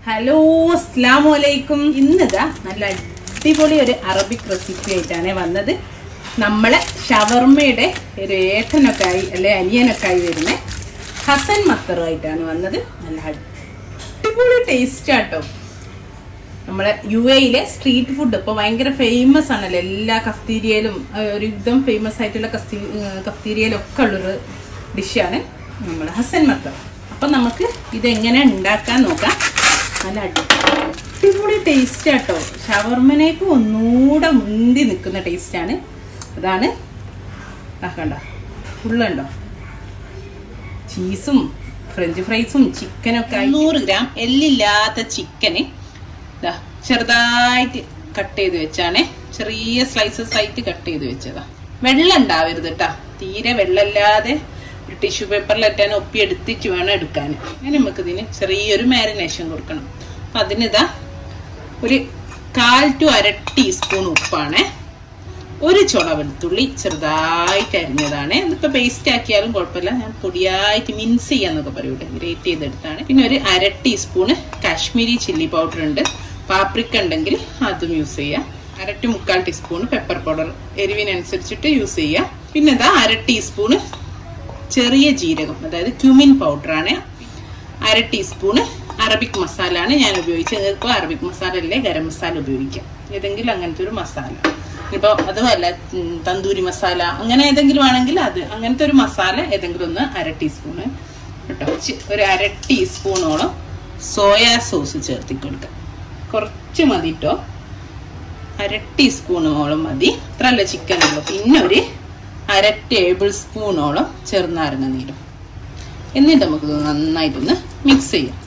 Hello അസ്ലാമു അലൈക്കും ഇന്നിതാ നല്ല അടിപൊളി ഒരു അറബിക് റെസിപ്പി ആയിട്ടാണ് വന്നത് നമ്മളെ ഷവർമ്മയുടെ ഒരു ഏട്ടനൊക്കെ ആയി അല്ലെ അനിയനൊക്കെ ആയി വരുന്ന ഹസൻ മത്തറുമായിട്ടാണ് വന്നത് നല്ല അടിപൊളി ടേസ്റ്റ് ആട്ടോ നമ്മളെ യു എയിലെ സ്ട്രീറ്റ് ഫുഡ് ഇപ്പോൾ ഭയങ്കര ഫേമസ് ആണല്ലോ എല്ലാ കഫ്തീരിയയിലും ഏഹ്, ഒരു യുദ്ധം ഫേമസ് ആയിട്ടുള്ള കഫ്തീ കഫ്തീരിയയിലും ഒക്കെ ഉള്ളൊരു ഡിഷാണ് നമ്മൾ ഹസൻ മത്തർ അപ്പം നമുക്ക് ഇതെങ്ങനെ ഉണ്ടാക്കാൻ നോക്കാം നല്ല അടിപൊളി ടേസ്റ്റ് ആട്ടോ ഷവർമനേക്ക് ഒന്നുകൂടെ മുന്തി നിൽക്കുന്ന ടേസ്റ്റാണ് അതാണ് ആക്കണ്ട ഫുള്ളുണ്ടോ ചീസും ഫ്രഞ്ച് ഫ്രൈസും ചിക്കനൊക്കെ നൂറ് ഗ്രാം എല്ലില്ലാത്ത ചിക്കന് ദാ ചെറുതായിട്ട് കട്ട് ചെയ്ത് വെച്ചാണ് ചെറിയ സ്ലൈസസ് ആയിട്ട് കട്ട് ചെയ്ത് വെച്ചതാ വെള്ളം ഉണ്ടാവരുത് കേട്ടാ തീരെ വെള്ളമില്ലാതെ ഒരു ടിഷ്യൂ പേപ്പറിലിട്ടാൻ ഒപ്പി എടുത്തിട്ട് വേണം എടുക്കാൻ അങ്ങനെ നമുക്ക് ഇതിന് ചെറിയൊരു മാരിനേഷൻ കൊടുക്കണം അപ്പൊ അതിനിതാ ഒരു കാൽ ടു അര ടീസ്പൂൺ ഉപ്പാണ് ഒരു ചുള വെളുത്തുള്ളി ചെറുതായിട്ട് അരിഞ്ഞതാണ് ഇതിപ്പോ പേസ്റ്റ് ആക്കിയാലും കുഴപ്പമില്ല ഞാൻ പൊടിയായിട്ട് മിൻസ് ചെയ്യാന്നൊക്കെ പറയൂട്ടെ ഗ്രേറ്റ് ചെയ്തെടുത്താണ് പിന്നെ ഒരു അര ടീസ്പൂണ് കാശ്മീരി ചില്ലി പൗഡർ ഉണ്ട് പാപ്രിക്ക ഉണ്ടെങ്കിൽ അതും യൂസ് ചെയ്യാം അര ടു മുക്കാൽ ടീസ്പൂൺ പെപ്പർ പൗഡർ എരിവിനനുസരിച്ചിട്ട് യൂസ് ചെയ്യാം പിന്നെ ഇതാ അര ടീസ്പൂണ് ചെറിയ ജീരകം അതായത് ക്യുമിൻ പൗഡറാണ് അര ടീസ്പൂണ് അറബിക് മസാല ആണ് ഞാൻ ഉപയോഗിച്ചത് നിങ്ങൾക്ക് അറബിക് മസാല അല്ലേ ഗരം മസാല ഉപയോഗിക്കാം ഏതെങ്കിലും അങ്ങനത്തെ ഒരു മസാല ഇപ്പൊ അതുമല്ല ഉം, തന്തൂരി മസാല അങ്ങനെ ഏതെങ്കിലും ആണെങ്കിൽ അത് അങ്ങനത്തെ ഒരു മസാല ഏതെങ്കിലും ഒന്ന് അര ടീസ്പൂണ് കേട്ടോ ചി- ഒരു അര ടീസ്പൂണോളം സോയാ സോസ് ചേർത്തി കൊടുക്കാം കുറച്ച് മതി കേട്ടോ അര ടീസ്പൂണോളം മതി ഇത്രല്ല ചിക്കൻ ഉള്ളൂ പിന്നെ ഒരു അര ടേബിൾ സ്പൂണോളം ചെറുനാരങ്ങ നീരും എന്നിട്ട് നമുക്ക് ഇത് നന്നായിട്ടൊന്ന് മിക്സ് ചെയ്യാം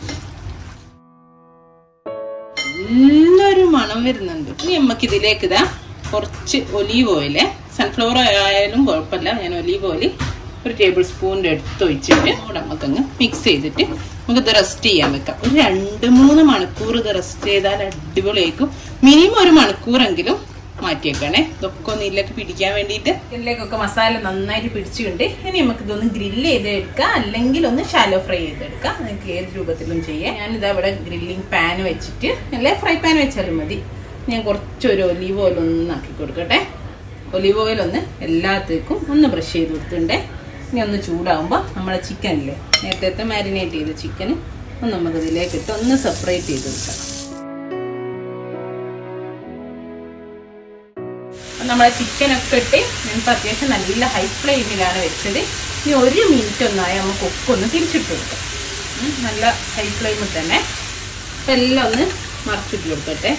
നല്ലൊരു മണം വരുന്നുണ്ട് ഇനി നമുക്ക് ഇതിലേക്ക് ഇതാ കുറച്ച് ഒലീവ് ഓയില് സൺഫ്ലവർ ആയാലും കുഴപ്പമില്ല ഞാൻ ഒലീവ് ഓയിൽ ഒരു ടേബിൾ സ്പൂണിന്റെ എടുത്ത് ഒഴിച്ചിട്ട് അവിടെ നമുക്കങ്ങ് മിക്സ് ചെയ്തിട്ട് നമുക്ക് ഇത് റെസ്റ്റ് ചെയ്യാൻ വെക്കാം ഒരു രണ്ട് മൂന്ന് മണിക്കൂർ ഇത് റെസ്റ്റ് ചെയ്താൽ അടിപൊളിയായിരിക്കും മിനിമം ഒരു മണിക്കൂറെങ്കിലും മാറ്റിയേക്കണേ ഇതൊക്കെ ഒന്ന് ഇതിലേക്ക് പിടിക്കാൻ വേണ്ടിയിട്ട് ഇതിലേക്കൊക്കെ മസാല നന്നായിട്ട് പിടിച്ചിട്ടുണ്ട് ഇനി നമുക്ക് ഇതൊന്ന് ഗ്രില്ല് ചെയ്ത് എടുക്കാം അല്ലെങ്കിൽ ഒന്ന് ഷാലോ ഫ്രൈ ചെയ്തെടുക്കാം നിങ്ങൾക്ക് ഏത് രൂപത്തിലും ചെയ്യാം ഞാനിതാ ഇവിടെ ഗ്രില്ലിംഗ് പാൻ വെച്ചിട്ട് അല്ലെ ഫ്രൈ പാൻ വെച്ചാലും മതി ഞാൻ കുറച്ചൊരു ഒലീവ് ഓയിൽ ഒന്ന് ആക്കി കൊടുക്കട്ടെ ഒലീവ് ഓയിൽ ഒന്ന് എല്ലാത്തേക്കും ഒന്ന് ബ്രഷ് ചെയ്ത് കൊടുത്തിട്ടുണ്ട് ഇനി ഒന്ന് ചൂടാകുമ്പോൾ നമ്മളെ ചിക്കനില്ലേ നേരത്തെ മാരിനേറ്റ് ചെയ്ത ചിക്കൻ ഒന്ന് നമുക്ക് ഇതിലേക്ക് ഇട്ട് ഒന്ന് സെപ്പറേറ്റ് ചെയ്ത് കൊടുക്കാം നമ്മളെ ചിക്കനൊക്കെ ഇട്ട് ഞാനിപ്പോൾ അത്യാവശ്യം നല്ല ഹൈ ഫ്ലെയിമിലാണ് വെച്ചത് ഇനി ഒരു മിനിറ്റ് ഒന്നായി നമുക്ക് ഒക്കെ ഒന്ന് തിരിച്ചിട്ട് കൊടുക്കാം ഉം, നല്ല ഹൈ ഫ്ലെയിമിൽ തന്നെ അപ്പം എല്ലാം ഒന്ന് മറിച്ചിട്ട് കൊടുക്കട്ടെ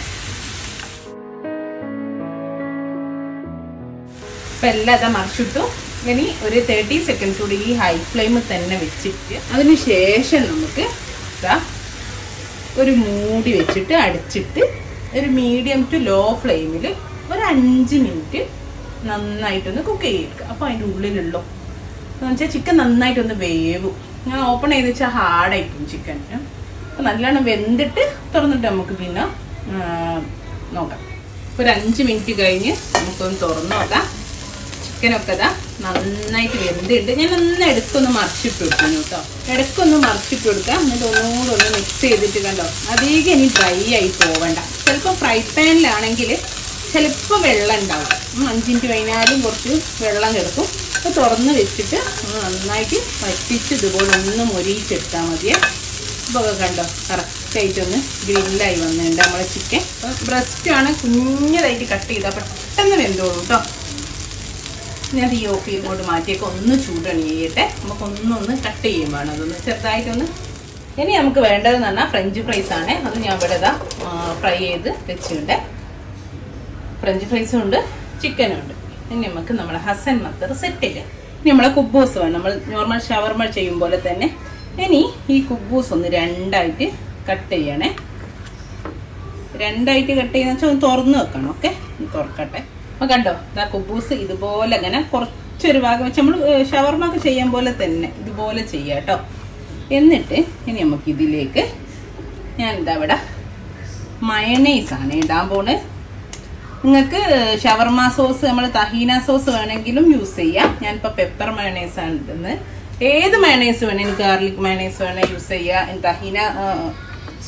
അപ്പം എല്ലാം ഇതാ മറിച്ചിട്ടു ഇനി ഒരു തേർട്ടി സെക്കൻഡ്സ് കൂടി ഈ ഹൈ ഫ്ലെയിമിൽ തന്നെ വെച്ചിട്ട് അതിന് ശേഷം നമുക്ക് ഇതാ ഒരു മൂടി വെച്ചിട്ട് അടച്ചിട്ട് ഒരു മീഡിയം ടു ലോ ഫ്ലെയിമിൽ ഒരു അഞ്ച് മിനിറ്റ് നന്നായിട്ടൊന്ന് കുക്ക് ചെയ്തെടുക്കുക അപ്പോൾ അതിൻ്റെ ഉള്ളിലുള്ളൂ എന്ന് വെച്ചാൽ ചിക്കൻ നന്നായിട്ടൊന്ന് വേവും ഞാൻ ഓപ്പൺ ചെയ്ത് വെച്ചാൽ ഹാർഡായിരിക്കും ചിക്കൻ അപ്പോൾ നല്ലോണം വെന്തിട്ട് തുറന്നിട്ട് നമുക്ക് പിന്നെ ആ, നോക്കാം ഒരു അഞ്ച് മിനിറ്റ് കഴിഞ്ഞ് നമുക്കൊന്ന് തുറന്ന് നോക്കാം ചിക്കനൊക്കെ ഇതാ നന്നായിട്ട് വെന്തിട്ട് ഞാൻ ഒന്ന് ഇടയ്ക്കൊന്ന് മറിച്ചിട്ട് കൊടുക്കുന്നു കേട്ടോ ഇടയ്ക്കൊന്ന് മറിച്ചിട്ട് കൊടുക്കാം എന്നിട്ട് ഒന്നുകൂടെ ഒന്ന് മിക്സ് ചെയ്തിട്ട് കണ്ടോ അധികം ഇനി ഡ്രൈ ആയി പോവണ്ട ചിലപ്പോൾ ഫ്രൈ പാനിലാണെങ്കിൽ ചിലപ്പോൾ വെള്ളം ഉണ്ടാവും ഉം, അഞ്ച് മിനിറ്റ് കഴിഞ്ഞാലും കുറച്ച് വെള്ളം കിടക്കും അപ്പോൾ തുറന്ന് വെച്ചിട്ട് ഒന്ന് നന്നായിട്ട് വറ്റിച്ച് ഇതുപോലെ ഒന്ന് മൊരിയിച്ചെടുത്താൽ മതിയേ ഇപ്പോൾ കണ്ടോ കറക്റ്റായിട്ടൊന്ന് ഗ്രില്ലായി വന്നിട്ടുണ്ട് നമ്മളെ ചിക്കൻ ബ്രസ്റ്റ് ആണ് കുഞ്ഞതായിട്ട് കട്ട് ചെയ്താൽ പെട്ടെന്ന് വെന്തോളൂ കേട്ടോ ഞാൻ തീ ഓഫ് ചെയ്തോട്ട് മാറ്റിയൊക്കെ ഒന്ന് ചൂടണി ചെയ്യട്ടെ നമുക്ക് ഒന്നൊന്ന് കട്ട് ചെയ്യും വേണം അതൊന്ന് ചെറുതായിട്ടൊന്ന് ഇനി നമുക്ക് വേണ്ടതെന്ന് പറഞ്ഞാൽ ഫ്രഞ്ച് ഫ്രൈസ് ആണ് അത് ഞാൻ ഇവിടെ ഇതാ ഫ്രൈ ചെയ്ത് വെച്ചിട്ടുണ്ട് ഫ്രഞ്ച് ഫ്രൈസും ഉണ്ട് ചിക്കനും ഉണ്ട് ഇനി നമുക്ക് നമ്മുടെ ഹസൻ മത്തർ സെറ്റില് ഇനി നമ്മളെ കുബൂസ് വേണം നമ്മൾ നോർമൽ ഷവർമ ചെയ്യും പോലെ തന്നെ ഇനി ഈ കുബൂസ് ഒന്ന് രണ്ടായിട്ട് കട്ട് ചെയ്യണേ രണ്ടായിട്ട് കട്ട് ചെയ്യുന്ന വെച്ചാൽ ഒന്ന് തുറന്ന് വെക്കണം ഓക്കെ തുറക്കട്ടെ അപ്പൊ കണ്ടോ ഇതാ കുബൂസ് ഇതുപോലെ അങ്ങനെ കുറച്ചൊരു ഭാഗം വെച്ച് നമ്മൾ ഷവർമ ഒക്കെ ചെയ്യാൻ പോലെ തന്നെ ഇതുപോലെ ചെയ്യാം കേട്ടോ എന്നിട്ട് ഇനി നമുക്ക് ഇതിലേക്ക് ഞാൻ എന്താ ഇവിടെ മയണൈസ് ആണ് ഇടാൻ പോണ് നിങ്ങൾക്ക് ഷവർമ സോസ് നമ്മൾ തഹീന സോസ് വേണമെങ്കിലും യൂസ് ചെയ്യാം ഞാനിപ്പോൾ പെപ്പർ മയണൈസ് ആണ് ഇടുന്നത് ഏത് മയണൈസ് വേണമെങ്കിൽ ഗാർലിക് മയണൈസ് വേണേൽ യൂസ് ചെയ്യാം തഹീന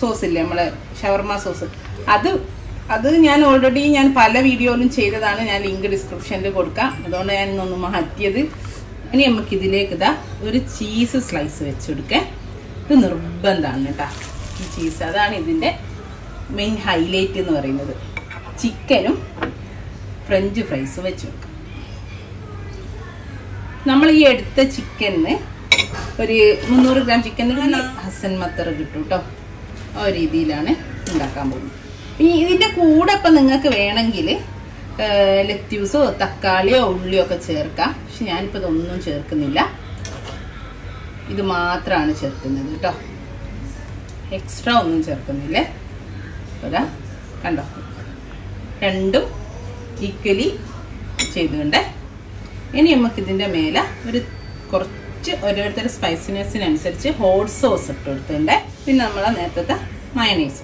സോസ് ഇല്ലേ നമ്മളെ ഷവർമ സോസ് അത് അത് ഞാൻ ഓൾറെഡി ഞാൻ പല വീഡിയോയിലും ചെയ്തതാണ് ഞാൻ ലിങ്ക് ഡിസ്ക്രിപ്ഷനിൽ കൊടുക്കാം അതുകൊണ്ട് ഞാൻ ഇന്നൊന്ന് മാറ്റിയത് ഇനി നമുക്ക് ഇതിലേക്ക് ഇതാ ഒരു ചീസ് സ്ലൈസ് വെച്ചെടുക്കാം ഇത് നിർബന്ധമാണ് കേട്ടോ ഈ ചീസ് അതാണ് ഇതിൻ്റെ മെയിൻ ഹൈലൈറ്റ് എന്ന് പറയുന്നത് ചിക്കനും ഫ്രഞ്ച് ഫ്രൈസും വെച്ച് കൊടുക്കാം നമ്മൾ ഈ എടുത്ത ചിക്കന് ഒരു മുന്നൂറ് ഗ്രാം ചിക്കനിൽ ഹസൻ മത്തർ കിട്ടും കേട്ടോ ആ ഒരു രീതിയിലാണ് ഉണ്ടാക്കാൻ പോകുന്നത് ഇനി ഇതിൻ്റെ കൂടെ ഇപ്പം നിങ്ങൾക്ക് വേണമെങ്കിൽ ലെറ്റ്യൂസോ തക്കാളിയോ ഉള്ളിയോ ഒക്കെ ചേർക്കാം പക്ഷെ ഞാനിപ്പോൾ ഇതൊന്നും ചേർക്കുന്നില്ല ഇത് മാത്രമാണ് ചേർക്കുന്നത് കേട്ടോ എക്സ്ട്രാ ഒന്നും ചേർക്കുന്നില്ലേ ഒരാ കണ്ടോ രണ്ടും ഈക്വലി ചെയ്തുകൊണ്ട് ഇനി നമുക്ക് ഇതിൻ്റെ മേലെ ഒരു കുറച്ച് ഓരോരുത്തരുടെ സ്പൈസിനെസ്സിനനുസരിച്ച് ഹോട്ട് സോസ് ഇട്ട് കൊടുത്തിട്ടുണ്ട് പിന്നെ നമ്മൾ നേരത്തെ മയണൈസ്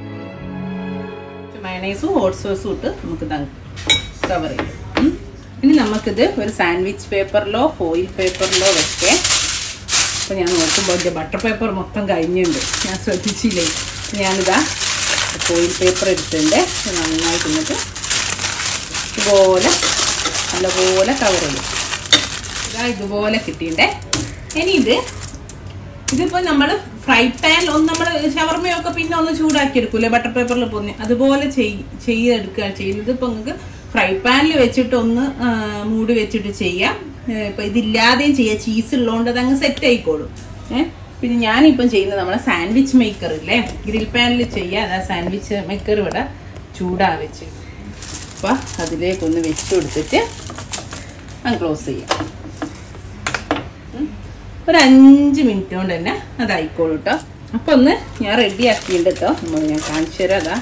മയണൈസും ഹോട്ട് സോസും ഇട്ട് നമുക്ക് കവർ ചെയ്യും ഉം. ഇനി നമുക്കിത് ഒരു സാൻഡ്വിച്ച് പേപ്പറിലോ ഫോയിൽ പേപ്പറിലോ വെക്കേ അപ്പോൾ ഞാൻ നോക്കുമ്പോൾ എൻ്റെ ബട്ടർ പേപ്പർ മൊത്തം കഴിഞ്ഞിട്ടുണ്ട് ഞാൻ ശ്രദ്ധിച്ചില്ലേ ഞാനിതാ ഫോയിൽ പേപ്പർ എടുത്തിട്ടുണ്ട് ഇത് നന്നായിട്ട് എന്നിട്ട് ഇതുപോലെ നല്ലപോലെ കവർ ചെയ്യും ഇതാ ഇതുപോലെ കിട്ടിയിട്ടേ ഇനി ഇത് ഇതിപ്പോൾ നമ്മൾ ഫ്രൈ പാനിൽ ഒന്ന് നമ്മൾ ഷവർമയൊക്കെ പിന്നെ ഒന്ന് ചൂടാക്കി എടുക്കൂലേ ബട്ടർ പേപ്പറിൽ പൊന്നി അതുപോലെ ചെയ് ചെയ്തെടുക്കുകയാണ് ചെയ്യുന്നത് ഇപ്പോൾ നിങ്ങൾക്ക് ഫ്രൈ പാനിൽ വെച്ചിട്ട് ഒന്ന് ആ, മൂടി വെച്ചിട്ട് ചെയ്യാം ഇപ്പം ഇതില്ലാതെയും ചെയ്യാം ചീസ് ഉള്ളതുകൊണ്ട് അത് അങ്ങ് സെറ്റ് ആയിക്കോളും ഏഹ് പിന്നെ ഞാനിപ്പം ചെയ്യുന്നത് നമ്മളെ സാൻഡ്വിച്ച് മേക്കർ ഇല്ലേ ഗ്രിൽ പാനിൽ ചെയ്യാം അതാ സാൻഡ്വിച്ച് മേക്കർ ഇവിടെ ചൂടാ വെച്ച് അപ്പം അതിലേക്കൊന്ന് വെച്ച് കൊടുത്തിട്ട് അങ്ങ് ക്ലോസ് ചെയ്യാം ഉം. ഒരു അഞ്ച് മിനിറ്റ് കൊണ്ട് തന്നെ അതായിക്കോളൂ കേട്ടോ അപ്പൊ ഒന്ന് ഞാൻ റെഡി ആക്കിയിട്ടുണ്ട് കേട്ടോ നമ്മൾ ഞാൻ കാണിച്ചു തരാം അതാ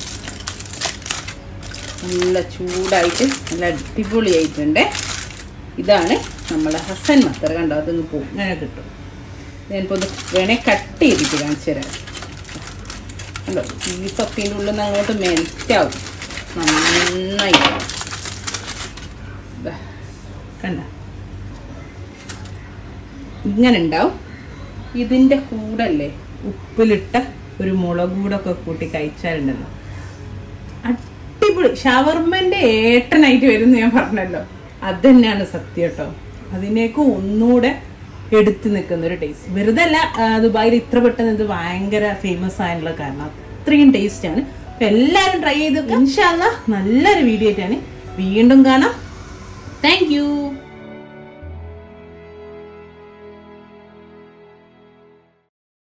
നല്ല ചൂടായിട്ട് നല്ല അടിപൊളിയായിട്ടുണ്ട് ഇതാണ് നമ്മളെ ഹസൻ മത്തർ കണ്ടോ അതൊന്ന് പോകും ഇങ്ങനെ കിട്ടും ഞാനിപ്പോൾ ഒന്ന് വേണേ കട്ട് ചെയ്തിട്ട് കാണിച്ചു തരാം കണ്ടോ പീസൊക്കെ ഇതിൻ്റെ ഉള്ളിൽ നിന്ന് അങ്ങോട്ട് മെൽറ്റ് ആവും നന്നായി ദാ, കണ്ടോ ഇങ്ങനെ ഉണ്ടാവും ഇതിൻ്റെ കൂടല്ലേ ഉപ്പിലിട്ട ഒരു മുളക് കൂടൊക്കെ കൂട്ടി കഴിച്ചാലുണ്ടല്ലോ അടിപൊളി ഷവർമ്മന്റെ ഏട്ടനായിട്ട് വരുന്നു ഞാൻ പറഞ്ഞല്ലോ അത് തന്നെയാണ് സത്യം കേട്ടോ അതിനേക്ക് ഒന്നുകൂടെ എടുത്തു നിൽക്കുന്ന ഒരു ടേസ്റ്റ് വെറുതെ അല്ല ആ, ദുബായിൽ ഇത്ര പെട്ടെന്ന് ഇത് ഭയങ്കര ഫേമസ് ആയിട്ടുള്ള കാരണം അത്രയും ടേസ്റ്റ് ആണ് അപ്പൊ എല്ലാവരും ട്രൈ ചെയ്ത് ഇൻഷാല്ല നല്ലൊരു വീഡിയോ ആയിട്ടാണ് വീണ്ടും കാണാം താങ്ക് യു